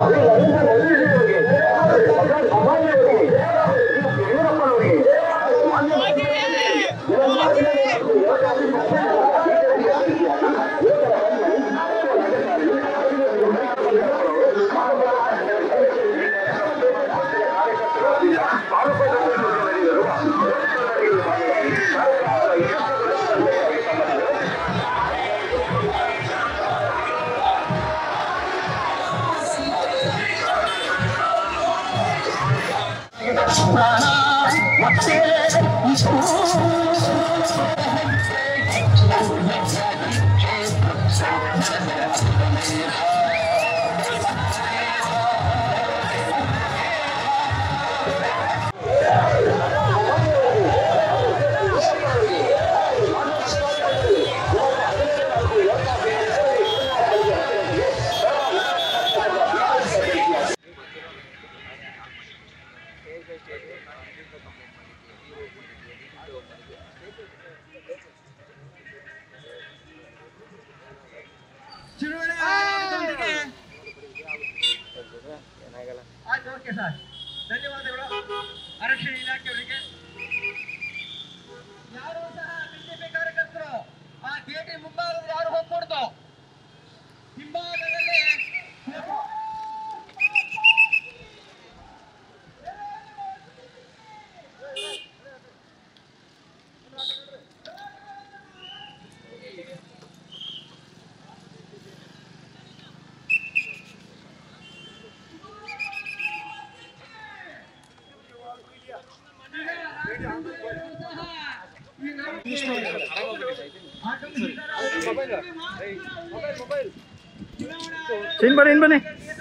ಚುನಾವಣೆ ಆಯೋಗದೊಂದಿಗೆ ಆಯ್ತು okay sir ಧನ್ಯವಾದಗಳು ಆರಕ್ಷಣ ಇಲಾಖೆಯವರಿಗೆ ಯಾರು ಸಹ ಬಿಜೆಪಿ ಕಾರ್ಯಕರ್ತರು ಆ ಗೇಟಿ ಮುಂಭಾಗದಲ್ಲಿ ಯಾರು ಹೋಗ್ಕೊಡ್ತು ಹಿಂಭಾಗದಲ್ಲಿ ಇನ್ ಬನ್ನಿ ಇನ್ ಬನ್ನಿ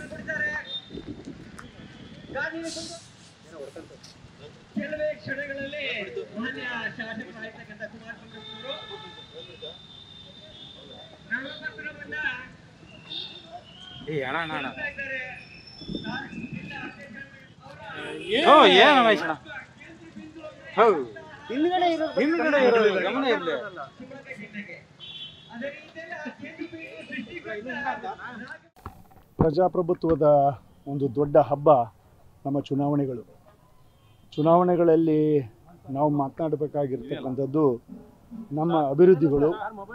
ಕೆಲವೇ ಕ್ಷಣಗಳಲ್ಲಿ ಮಾನ್ಯ ಶಾಸಕರಾಗಿರ್ತಕ್ಕಂಥ ಕುಮಾರ ಸಂಗಪ್ಪನವರು ನಾಮಪತ್ರವನ್ನ ಏ ಅಣ್ಣ ಅಣ್ಣ ಅಣ್ಣ ಕೊಡ್ತಾ ಇದ್ದಾರೆ. ಓ ಏನು ರಮೇಶ್ ಅಣ್ಣ ಹೌದು ಹಿಂದ್ಗಡೆ ಇರೋದು ಹಿಂದ್ಗಡೆ ಇರೋದು ಗಮನ ಇರಲಿ ಅದೇ ರೀತಿಯಲ್ಲಿ ಆ KTP ಸೃಷ್ಟಿಕರ್ತ ಪ್ರಜಾಪ್ರಭುತ್ವದ ಒಂದು ದೊಡ್ಡ ಹಬ್ಬ ನಮ್ಮ ಚುನಾವಣೆಗಳು ಚುನಾವಣೆಗಳಲ್ಲಿ ನಾವು ಮಾತನಾಡಬೇಕಾಗಿರ್ತಕ್ಕಂಥದ್ದು ನಮ್ಮ ಅಭಿವೃದ್ಧಿಗಳು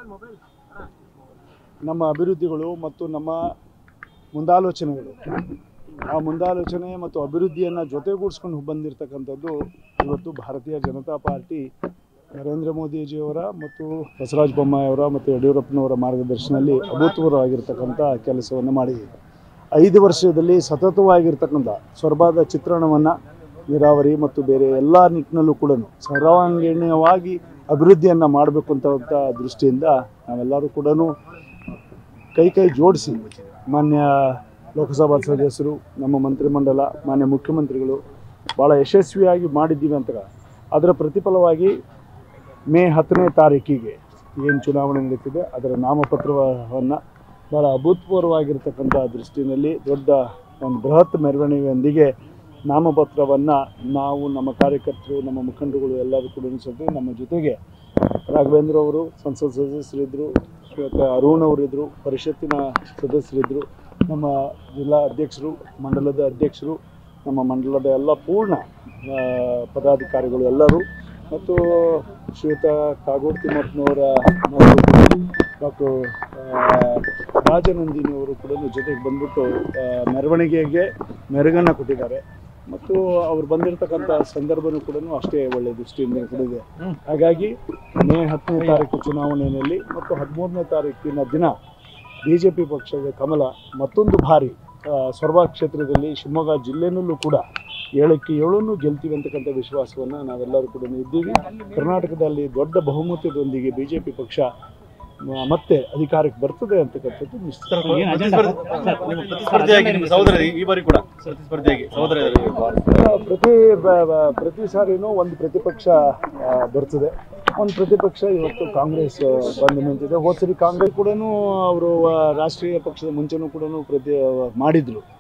ನಮ್ಮ ಅಭಿವೃದ್ಧಿಗಳು ಮತ್ತು ನಮ್ಮ ಮುಂದಾಲೋಚನೆಗಳು ಆ ಮುಂದಾಲೋಚನೆ ಮತ್ತು ಅಭಿವೃದ್ಧಿಯನ್ನು ಜೊತೆಗೂಡಿಸ್ಕೊಂಡು ಬಂದಿರತಕ್ಕಂಥದ್ದು ಇವತ್ತು ಭಾರತೀಯ ಜನತಾ ಪಾರ್ಟಿ ನರೇಂದ್ರ ಮೋದಿಜಿಯವರ ಮತ್ತು ಬಸವರಾಜ ಬೊಮ್ಮಾಯಿಯವರ ಮತ್ತು ಯಡಿಯೂರಪ್ಪನವರ ಮಾರ್ಗದರ್ಶನದಲ್ಲಿ ಅಭೂತಪೂರ್ವವಾಗಿರ್ತಕ್ಕಂಥ ಕೆಲಸವನ್ನು ಮಾಡಿದೆ ಐದು ವರ್ಷದಲ್ಲಿ ಸತತವಾಗಿರ್ತಕ್ಕಂಥ ಸೊರಬಾದ ಚಿತ್ರಣವನ್ನು ನೀರಾವರಿ ಮತ್ತು ಬೇರೆ ಎಲ್ಲ ನಿಟ್ಟಿನಲ್ಲೂ ಕೂಡ ಸರ್ವಾಂಗೀಣವಾಗಿ ಅಭಿವೃದ್ಧಿಯನ್ನು ಮಾಡಬೇಕು ಅಂತ ದೃಷ್ಟಿಯಿಂದ ನಾವೆಲ್ಲರೂ ಕೂಡ ಕೈ ಕೈ ಜೋಡಿಸಿ ಮಾನ್ಯ ಲೋಕಸಭಾ ಸದಸ್ಯರು ನಮ್ಮ ಮಂತ್ರಿಮಂಡಲ ಮಾನ್ಯ ಮುಖ್ಯಮಂತ್ರಿಗಳು ಭಾಳ ಯಶಸ್ವಿಯಾಗಿ ಮಾಡಿದ್ದೀವಿ ಅಂತ ಅದರ ಪ್ರತಿಫಲವಾಗಿ ಮೇ ಹತ್ತನೇ ತಾರೀಕಿಗೆ ಏನು ಚುನಾವಣೆ ನಡೀತಿದೆ ಅದರ ನಾಮಪತ್ರವನ್ನು ಭಾಳ ಅಭೂತಪೂರ್ವವಾಗಿರ್ತಕ್ಕಂಥ ದೃಷ್ಟಿನಲ್ಲಿ ದೊಡ್ಡ ಒಂದು ಬೃಹತ್ ಮೆರವಣಿಗೆಯೊಂದಿಗೆ ನಾಮಪತ್ರವನ್ನು ನಾವು ನಮ್ಮ ಕಾರ್ಯಕರ್ತರು ನಮ್ಮ ಮುಖಂಡರುಗಳು ಎಲ್ಲರೂ ಕೂಡ ಸತಿ ನಮ್ಮ ಜೊತೆಗೆ ರಾಘವೇಂದ್ರ ಅವರು ಸಂಸತ್ ಸದಸ್ಯರಿದ್ದರು ಮತ್ತು ಅರುಣ್ ಅವರಿದ್ದರು ಪರಿಷತ್ತಿನ ಸದಸ್ಯರಿದ್ದರು ನಮ್ಮ ಜಿಲ್ಲಾ ಅಧ್ಯಕ್ಷರು ಮಂಡಲದ ಅಧ್ಯಕ್ಷರು ನಮ್ಮ ಮಂಡಲದ ಎಲ್ಲ ಪೂರ್ಣ ಆ, ಪದಾಧಿಕಾರಿಗಳು ಎಲ್ಲರೂ ಮತ್ತು ಶ್ರೀಯುತ ಕಾಗೋಡು ತಿಮ್ಮಪ್ಪನವರ ಡಾಕ್ಟರ್ ರಾಜನಂದಿನಿಯವರು ಕೂಡ ಜೊತೆಗೆ ಬಂದ್ಬಿಟ್ಟು ಆ, ಮೆರವಣಿಗೆಗೆ ಮೆರುಗನ್ನು ಕೊಟ್ಟಿದ್ದಾರೆ ಮತ್ತು ಅವ್ರು ಬಂದಿರತಕ್ಕಂಥ ಸಂದರ್ಭನೂ ಕೂಡ ಅಷ್ಟೇ ಒಳ್ಳೆಯ ದೃಷ್ಟಿಯಿಂದ ಕೂಡ ಇದೆ ಹಾಗಾಗಿ ಮೇ ಹತ್ತನೇ ತಾರೀಕು ಚುನಾವಣೆಯಲ್ಲಿ ಮತ್ತು ಹದಿಮೂರನೇ ತಾರೀಕಿನ ದಿನ ಬಿ ಜೆ ಪಿ ಪಕ್ಷದ ಕಮಲ ಮತ್ತೊಂದು ಬಾರಿ ಆ, ಸೊರಬ ಕ್ಷೇತ್ರದಲ್ಲಿ ಶಿವಮೊಗ್ಗ ಜಿಲ್ಲೆನಲ್ಲೂ ಕೂಡ ಏಳಕ್ಕೆ ಏಳನ್ನು ಗೆಲ್ತೀವಿ ಅಂತಕ್ಕಂಥ ವಿಶ್ವಾಸವನ್ನು ನಾವೆಲ್ಲರೂ ಕೂಡ ಇದ್ದೀವಿ ಕರ್ನಾಟಕದಲ್ಲಿ ದೊಡ್ಡ ಬಹುಮತದೊಂದಿಗೆ ಬಿ ಜೆ ಪಿ ಪಕ್ಷ ಮ- ಮತ್ತೆ ಅಧಿಕಾರಕ್ಕೆ ಬರ್ತದೆ ಅಂತಕ್ಕಂಥದ್ದು ನಿಶ್ಚಿತ ನಿಮ್ಮ ಪ್ರತಿಸ್ಪರ್ಧಿಯಾಗಿ ನಿಮ್ಮ ಸಹೋದರ ಈ ಬಾರಿ ಕೂಡ ಪ್ರತಿಸ್ಪರ್ಧಿಯಾಗಿ ಸಹೋದರ ಆ, ಪ್ರತಿ ಬ- ಬ- ಪ್ರತಿ ಸಾರಿನೂ ಒಂದು ಪ್ರತಿಪಕ್ಷ ಆ, ಬರ್ತದೆ ಒಂದು ಪ್ರತಿಪಕ್ಷ ಇವತ್ತು ಕಾಂಗ್ರೆಸ್ ಆ, ಬಂದು ನಿಂತಿದೆ ಹೋದ ಸರಿ ಕಾಂಗ್ರೆಸ್ ಕೂಡ ಅವರು ರಾಷ್ಟ್ರೀಯ ಪಕ್ಷದ ಮುಂಚೆನೂ ಕೂಡ ಪ್ರತಿ ಮಾಡಿದ್ರು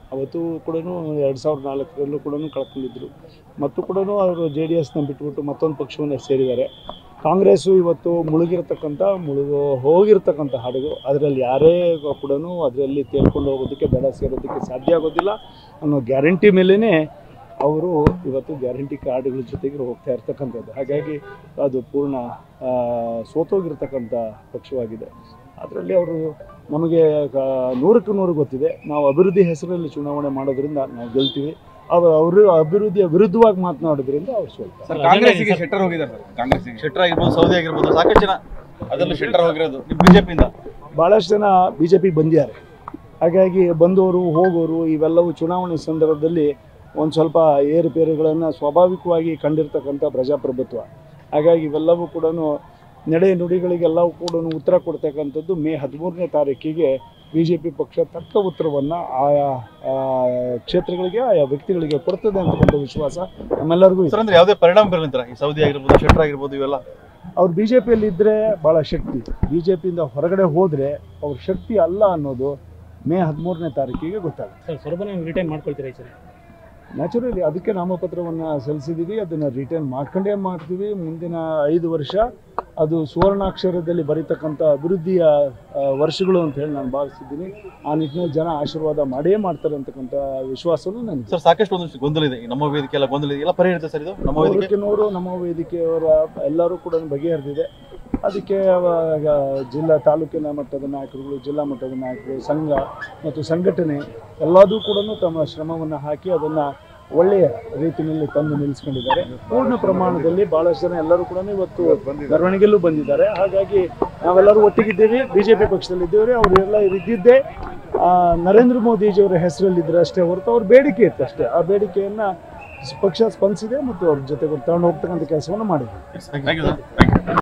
ಅವತ್ತು ಕೂಡ ಎರಡು ಸಾವಿರದ ನಾಲ್ಕರಲ್ಲೂ ಕೂಡ ಕಳ್ಕೊಂಡಿದ್ರು ಮತ್ತು ಕೂಡ ಅವರು ಜೆ ಡಿ ಎಸ್ನ ಬಿಟ್ಬಿಟ್ಟು ಮತ್ತೊಂದು ಪಕ್ಷವನ್ನು ಸೇರಿದ್ದಾರೆ ಕಾಂಗ್ರೆಸ್ಸು ಇವತ್ತು ಮುಳುಗಿರ್ತಕ್ಕಂಥ ಮುಳುಗು ಹೋಗಿರ್ತಕ್ಕಂಥ ಹಾಡುಗಳು ಅದರಲ್ಲಿ ಯಾರೇ ಕೂಡ ಅದರಲ್ಲಿ ತೇಲ್ಕೊಂಡು ಹೋಗೋದಕ್ಕೆ ದಡ ಸೇರೋದಕ್ಕೆ ಸಾಧ್ಯ ಆಗೋದಿಲ್ಲ ಅನ್ನೋ ಗ್ಯಾರಂಟಿ ಮೇಲೇ ಅವರು ಇವತ್ತು ಗ್ಯಾರಂಟಿ ಕಾರ್ಡ್ಗಳ ಜೊತೆಗೆ ಹೋಗ್ತಾ ಇರ್ತಕ್ಕಂಥದ್ದು ಹಾಗಾಗಿ ಅದು ಪೂರ್ಣ ಆ, ಸೋತೋಗಿರ್ತಕ್ಕಂಥ ಪಕ್ಷವಾಗಿದೆ ಅದರಲ್ಲಿ ಅವರು ನಮಗೆ ಆ, ನೂರಕ್ಕೆ ನೂರು ಗೊತ್ತಿದೆ ನಾವು ಅಭಿವೃದ್ಧಿ ಹೆಸರಲ್ಲಿ ಚುನಾವಣೆ ಮಾಡೋದ್ರಿಂದ ನಾವು ಗೆಲ್ತೀವಿ ಅವರು ಅವರು ಅಭಿವೃದ್ಧಿಯ ವಿರುದ್ಧವಾಗಿ ಮಾತನಾಡೋದ್ರಿಂದ ಅವ್ರು ಸೋಲ್ತಾರೆ ಸರ್ ಕಾಂಗ್ರೆಸ್ಗೆ ಶೆಟ್ಟರ್ ಹೋಗಿದ್ದಾರೆ ಸರ್ ಕಾಂಗ್ರೆಸ್ಗೆ ಶೆಟ್ಟರ್ ಆಗಿರ್ಬೋದು ಸೌದಿ ಆಗಿರ್ಬೋದು ಸಾಕಷ್ಟು ಜನ ಅದರಲ್ಲೂ ಶೆಟ್ಟರ್ ಹೋಗಿರೋದು ಬಿಜೆಪಿಯಿಂದ ಭಾಳಷ್ಟು ಜನ ಬಿ ಜೆ ಪಿಗೆ ಬಂದಿದ್ದಾರೆ ಹಾಗಾಗಿ ಬಂದವರು ಹೋಗೋರು ಇವೆಲ್ಲವೂ ಚುನಾವಣೆ ಸಂದರ್ಭದಲ್ಲಿ ಒಂದು ಸ್ವಲ್ಪ ಏರುಪೇರುಗಳನ್ನು ಸ್ವಾಭಾವಿಕವಾಗಿ ಕಂಡಿರ್ತಕ್ಕಂಥ ಪ್ರಜಾಪ್ರಭುತ್ವ ಹಾಗಾಗಿ ಇವೆಲ್ಲವೂ ಕೂಡ ನಡೆ ನುಡಿಗಳಿಗೆಲ್ಲವೂ ಕೂಡ ಉತ್ತರ ಕೊಡ್ತಕ್ಕಂಥದ್ದು ಮೇ ಹದಿಮೂರನೇ ತಾರೀಕಿಗೆ ಬಿ ಜೆ ಪಿ ಪಕ್ಷ ತಕ್ಕ ಉತ್ತರವನ್ನು ಆಯಾ ಆ, ಕ್ಷೇತ್ರಗಳಿಗೆ ಆಯಾ ವ್ಯಕ್ತಿಗಳಿಗೆ ಕೊಡ್ತದೆ ಅಂತಕ್ಕಂಥ ವಿಶ್ವಾಸ ನಮ್ಮೆಲ್ಲರಿಗೂ ಇದೆ ಸರ್ ಅಂದ್ರೆ ಯಾವುದೇ ಪರಿಣಾಮ ಬೀರಲಿಂತರ ಈ ಸೌದಿ ಆಗಿರ್ಬೋದು ಶೆಟ್ಟರ್ ಆಗಿರ್ಬೋದು ಇವೆಲ್ಲ ಅವ್ರು ಬಿ ಜೆ ಪಿಯಲ್ಲಿ ಇದ್ದರೆ ಭಾಳ ಶಕ್ತಿ ಬಿ ಜೆ ಪಿಯಿಂದ ಹೊರಗಡೆ ಹೋದರೆ ಅವ್ರ ಶಕ್ತಿ ಅಲ್ಲ ಅನ್ನೋದು ಮೇ ಹದಿಮೂರನೇ ತಾರೀಕಿಗೆ ಗೊತ್ತಾಗುತ್ತೆ ಸರ್ ಸೊರಬನ ರಿಟೈನ್ ಮಾಡ್ಕೊಳ್ತೀರಾ ಈ ಸರಿ ನ್ಯಾಚುರಲಿ ಅದಕ್ಕೆ ನಾಮಪತ್ರವನ್ನು ಸಲ್ಲಿಸಿದ್ದೀವಿ ಅದನ್ನು ರಿಟರ್ನ್ ಮಾಡ್ಕೊಂಡೇ ಮಾಡ್ತೀವಿ ಮುಂದಿನ ಐದು ವರ್ಷ ಅದು ಸುವರ್ಣಾಕ್ಷರದಲ್ಲಿ ಬರೀತಕ್ಕಂಥ ಅಭಿವೃದ್ಧಿಯ ಆ, ವರ್ಷಗಳು ಅಂತ ಹೇಳಿ ನಾನು ಭಾವಿಸಿದ್ದೀನಿ ಆ ನಿಟ್ಟಿನಲ್ಲಿ ಜನ ಆಶೀರ್ವಾದ ಮಾಡೇ ಮಾಡ್ತಾರೆ ಅಂತಕ್ಕಂಥ ವಿಶ್ವಾಸನೂ ನನಗೆ ಸರ್ ಸಾಕಷ್ಟು ಒಂದಷ್ಟು ಗೊಂದಲ ಇದೆ ಈ ನಮ್ಮ ವೇದಿಕೆ ಎಲ್ಲ ಗೊಂದಲ ಇದೆ ಎಲ್ಲ ಪರಿಹರಿತ ಸರ್ ಇದು ನಮ್ಮ ವೇದಿಕೆ ನೂರಕ್ಕೆ ನೂರು ನಮ್ಮ ವೇದಿಕೆಯವರ ಎಲ್ಲರೂ ಕೂಡ ಬಗೆಹರಿದಿದೆ ಅದಕ್ಕೆ ಅವಾಗ ಜಿಲ್ಲಾ ತಾಲೂಕಿನ ಮಟ್ಟದ ನಾಯಕರುಗಳು ಜಿಲ್ಲಾ ಮಟ್ಟದ ನಾಯಕರು ಸಂಘ ಮತ್ತು ಸಂಘಟನೆ ಎಲ್ಲದೂ ಕೂಡ ತಮ್ಮ ಶ್ರಮವನ್ನು ಹಾಕಿ ಅದನ್ನು ಒಳ್ಳೆಯ ರೀತಿಯಲ್ಲಿ ತಂದು ನಿಲ್ಲಿಸ್ಕೊಂಡಿದ್ದಾರೆ ಪೂರ್ಣ ಪ್ರಮಾಣದಲ್ಲಿ ಭಾಳಷ್ಟು ಜನ ಎಲ್ಲರೂ ಕೂಡ ಇವತ್ತು ಮೆರವಣಿಗೆಲ್ಲೂ ಬಂದಿದ್ದಾರೆ ಹಾಗಾಗಿ ನಾವೆಲ್ಲರೂ ಒಟ್ಟಿಗಿದ್ದೀವಿ ಬಿ ಜೆ ಪಿ ಪಕ್ಷದಲ್ಲಿದ್ದೇವೆ ಅವರೆಲ್ಲ ಇದ್ದಿದ್ದೇ ಆ, ನರೇಂದ್ರ ಮೋದಿಜಿಯವರ ಹೆಸರಲ್ಲಿದ್ದರೆ ಅಷ್ಟೇ ಹೊರತು ಅವ್ರ ಬೇಡಿಕೆ ಇತ್ತು ಅಷ್ಟೇ ಆ ಬೇಡಿಕೆಯನ್ನು ಪಕ್ಷ ಸ್ಪಂದಿಸಿದೆ ಮತ್ತು ಅವ್ರ ಜೊತೆ ತಗೊಂಡು ಹೋಗ್ತಕ್ಕಂಥ ಕೆಲಸವನ್ನು ಮಾಡಿದೆ ಥ್ಯಾಂಕ್ ಯು ಸರ್